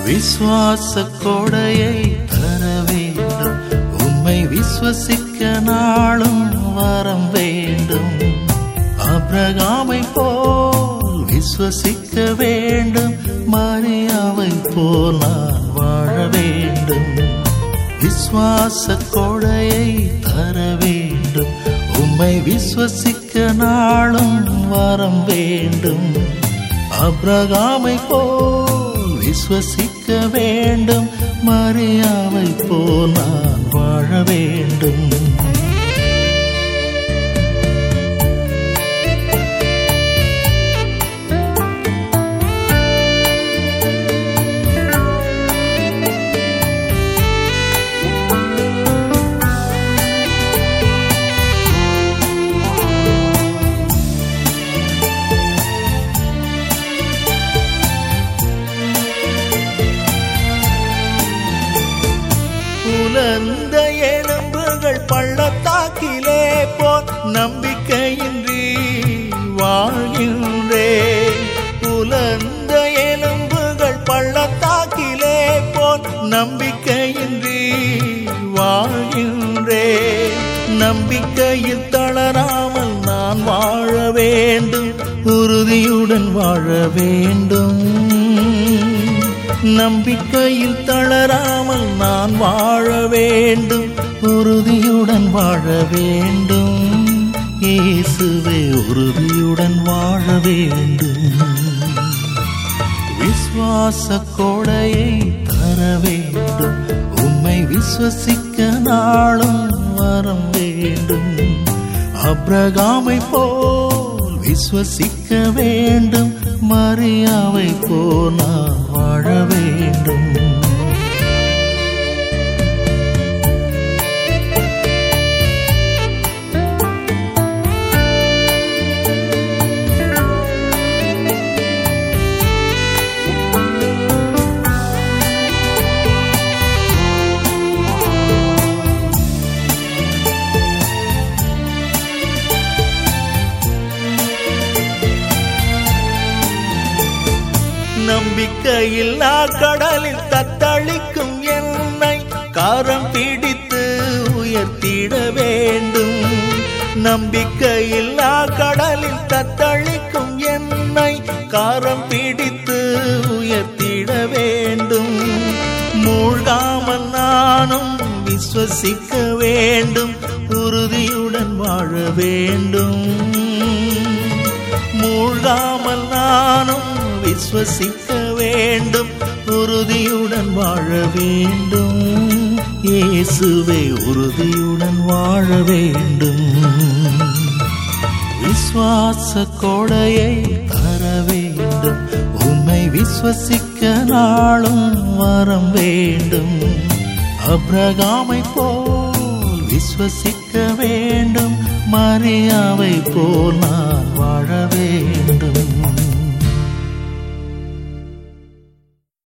விசுவாச கொடையை தர வேண்டும் உம்மை விஸ்வசிக்க நாளும் வரம் வேண்டும் அப்ரகாமை போல் விஸ்வசிக்க வேண்டும் மரியாவை போல் நான் வாழ வேண்டும் விசுவாச கொடையை தர வேண்டும் உம்மை விஸ்வசிக்க நாளும் வரம் வேண்டும் அப்ரகாமை போல் விஸ்வசிக்க வேண்டும் மரியாவை போல் நான் வாழ வேண்டும் புலந்த எலும்புகள் பள்ளத்தாக்கிலே போல் நம்பிக்கையின்றி வாழ்கின்றே புலந்த எலும்புகள் பள்ளத்தாக்கிலே போல் நம்பிக்கையின்றி வாழ்கின்றே நம்பிக்கையில் தளராமல் நான் வாழ வேண்டும் உறுதியுடன் வாழ வேண்டும் நம்பிக்கையில் தளராமல் நான் வாழ வேண்டும் உறுதியுடன் வாழ வேண்டும் இயேசுவே உறுதியுடன் வாழ வேண்டும் விசுவாச கொடையை தர வேண்டும் உம்மை விஸ்வசிக்க நாளும் வரம் வேண்டும் அப்ரகாமை போல் விஸ்வசிக்க வேண்டும் மரியாவை போல் நான் வாழ வேண்டும் நம்பிக்கையில்லா கடலில் தத்தளிக்கும் என்னை காரம் பிடித்து உயர்த்திட வேண்டும் நம்பிக்கையில்லா கடலில் தத்தளிக்கும் என்னை காரம் பிடித்து உயர்த்திட வேண்டும் மூழ்காமல் நானும் விஸ்வசிக்க வேண்டும் உறுதியுடன் வாழ வேண்டும் மூழ்காமல் நானும் விஸ்வசிக்க வேண்டும் உறுதியுடன் வாழ வேண்டும் இயேசுவை உறுதியுடன் வாழ வேண்டும் விசுவாச கொடையை தர வேண்டும் உம்மை விஸ்வசிக்க நாளும் வரம் வேண்டும் அப்ரகாமை போல் விஸ்வசிக்க வேண்டும் மரியாவை போல் நான் வாழ வேண்டும்